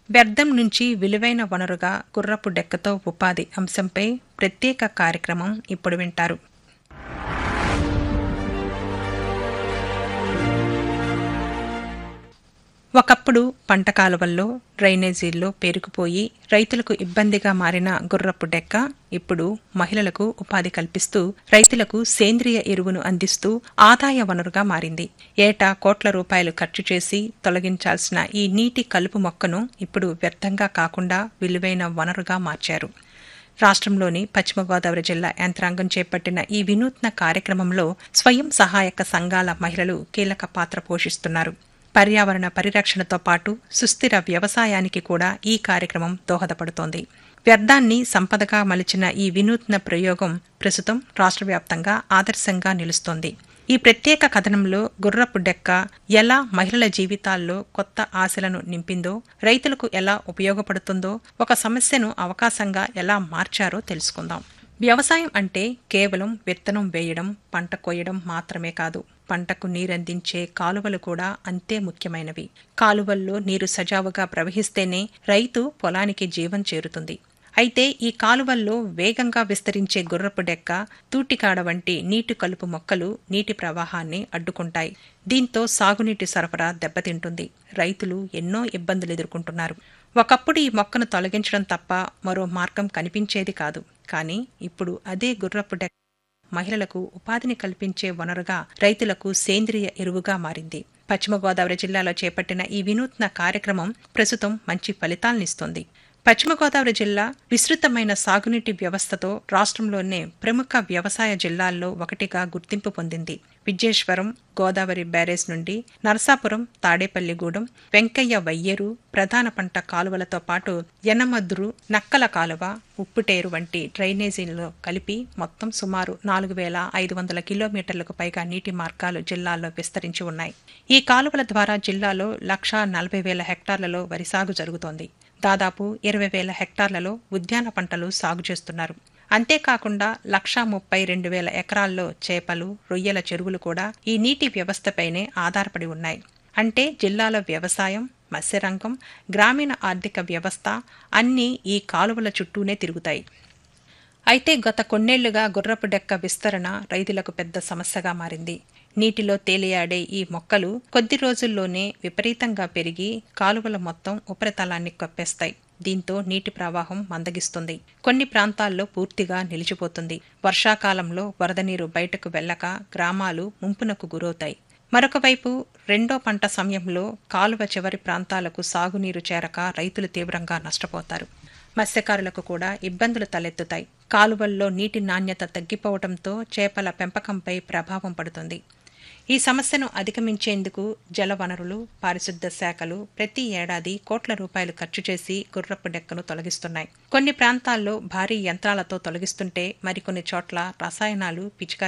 వ్యర్థం నుంచి విలువైన వనరుగా గుర్రపు డెక్కతో ఉపాధి అంశంపై ప్రత్యేక కార్యక్రమం ఇప్పుడు వింటారు ఒకప్పుడు పంట కాలువల్లో డ్రైనేజీల్లో పేరుకుపోయి రైతులకు ఇబ్బందిగా మారిన గుర్రపు డెక్క ఇప్పుడు మహిళలకు ఉపాధి కల్పిస్తూ రైతులకు సేంద్రియ ఎరువును అందిస్తూ ఆదాయ వనరుగా మారింది ఏటా కోట్ల రూపాయలు ఖర్చు చేసి తొలగించాల్సిన ఈ నీటి కలుపు మొక్కను ఇప్పుడు వ్యర్థంగా కాకుండా విలువైన వనరుగా మార్చారు రాష్ట్రంలోని పశ్చిమ గోదావరి జిల్లా యంత్రాంగం చేపట్టిన ఈ వినూత్న కార్యక్రమంలో స్వయం సహాయక సంఘాల మహిళలు కీలక పాత్ర పోషిస్తున్నారు పర్యావరణ పరిరక్షణతో పాటు సుస్థిర వ్యవసాయానికి కూడా ఈ కార్యక్రమం దోహదపడుతోంది వ్యర్థాన్ని సంపదగా మలిచిన ఈ వినూత్న ప్రయోగం ప్రస్తుతం రాష్ట్ర వ్యాప్తంగా ఆదర్శంగా నిలుస్తోంది ఈ ప్రత్యేక కథనంలో గుర్రపు డెక్క ఎలా మహిళల జీవితాల్లో కొత్త ఆశలను నింపిందో రైతులకు ఎలా ఉపయోగపడుతుందో ఒక సమస్యను అవకాశంగా ఎలా మార్చారో తెలుసుకుందాం వ్యవసాయం అంటే కేవలం విత్తనం వేయడం పంట కోయడం మాత్రమే కాదు పంటకు నీరందించే కాలువలు కూడా అంతే ముఖ్యమైనవి కాలువల్లో నీరు సజావుగా ప్రవహిస్తేనే రైతు పొలానికి జీవం చేరుతుంది అయితే ఈ కాలువల్లో వేగంగా విస్తరించే గుర్రపు డెక్క తూటికాడ వంటి నీటి కలుపు మొక్కలు నీటి ప్రవాహాన్ని అడ్డుకుంటాయి దీంతో సాగునీటి సరఫరా దెబ్బతింటుంది రైతులు ఎన్నో ఇబ్బందులు ఎదుర్కొంటున్నారు ఒకప్పుడు ఈ మొక్కను తొలగించడం తప్ప మరో మార్గం కనిపించేది కాదు కానీ ఇప్పుడు అదే గుర్రపు డెక్క మహిళలకు ఉపాధిని కల్పించే వనరుగా రైతులకు సేంద్రియ ఎరువుగా మారింది పశ్చిమ గోదావరి జిల్లాలో చేపట్టిన ఈ వినూత్న కార్యక్రమం ప్రస్తుతం మంచి ఫలితాలనిస్తోంది పశ్చిమ గోదావరి జిల్లా విస్తృతమైన సాగునీటి వ్యవస్థతో రాష్ట్రంలోనే ప్రముఖ వ్యవసాయ జిల్లాల్లో ఒకటిగా గుర్తింపు పొందింది విద్యేశ్వరం గోదావరి బ్యారేజ్ నుండి నరసాపురం తాడేపల్లిగూడెం వెంకయ్య వయ్యేరు ప్రధాన పంట కాలువలతో పాటు యనమద్రు నక్కల కాలువ ఉప్పుటేరు వంటి డ్రైనేజీల్లో కలిపి మొత్తం సుమారు నాలుగు వేల ఐదు వందల కిలోమీటర్లకు పైగా నీటి మార్గాలు జిల్లాల్లో విస్తరించి ఉన్నాయి ఈ కాలువల ద్వారా జిల్లాలో లక్షా నలభై వేల హెక్టార్లలో వరి సాగు జరుగుతోంది దాదాపు ఇరవై వేల హెక్టార్లలో ఉద్యాన పంటలు సాగు చేస్తున్నారు అంతేకాకుండా లక్షా ముప్పై రెండు వేల ఎకరాల్లో చేపలు రొయ్యల చెరువులు కూడా ఈ నీటి వ్యవస్థపైనే ఆధారపడి ఉన్నాయి అంటే జిల్లాలో వ్యవసాయం మత్స్యరంగం గ్రామీణ ఆర్థిక వ్యవస్థ అన్నీ ఈ కాలువల చుట్టూనే తిరుగుతాయి అయితే గత కొన్నేళ్లుగా గుర్రపు డెక్క విస్తరణ రైతులకు పెద్ద సమస్యగా మారింది నీటిలో తేలియాడే ఈ మొక్కలు కొద్ది రోజుల్లోనే విపరీతంగా పెరిగి కాలువల మొత్తం ఉపరితలాన్ని కప్పేస్తాయి దీంతో నీటి ప్రవాహం మందగిస్తుంది కొన్ని ప్రాంతాల్లో పూర్తిగా నిలిచిపోతుంది వర్షాకాలంలో వరద నీరు బయటకు వెళ్లక గ్రామాలు ముంపునకు గురవుతాయి మరొక వైపు రెండో పంట సమయంలో కాలువ చివరి ప్రాంతాలకు సాగునీరు చేరక రైతులు తీవ్రంగా నష్టపోతారు మత్స్యకారులకు కూడా ఇబ్బందులు తలెత్తుతాయి కాలువల్లో నీటి నాణ్యత తగ్గిపోవడంతో చేపల పెంపకంపై ప్రభావం పడుతుంది ఈ సమస్యను అధిగమించేందుకు జలవనరులు పారిశుద్ధ శాఖలు ప్రతి ఏడాది కోట్ల రూపాయలు ఖర్చు చేసి గుర్రపు డెక్కను తొలగిస్తున్నాయి కొన్ని ప్రాంతాల్లో భారీ యంత్రాలతో తొలగిస్తుంటే మరికొన్ని చోట్ల రసాయనాలు పిచికారీ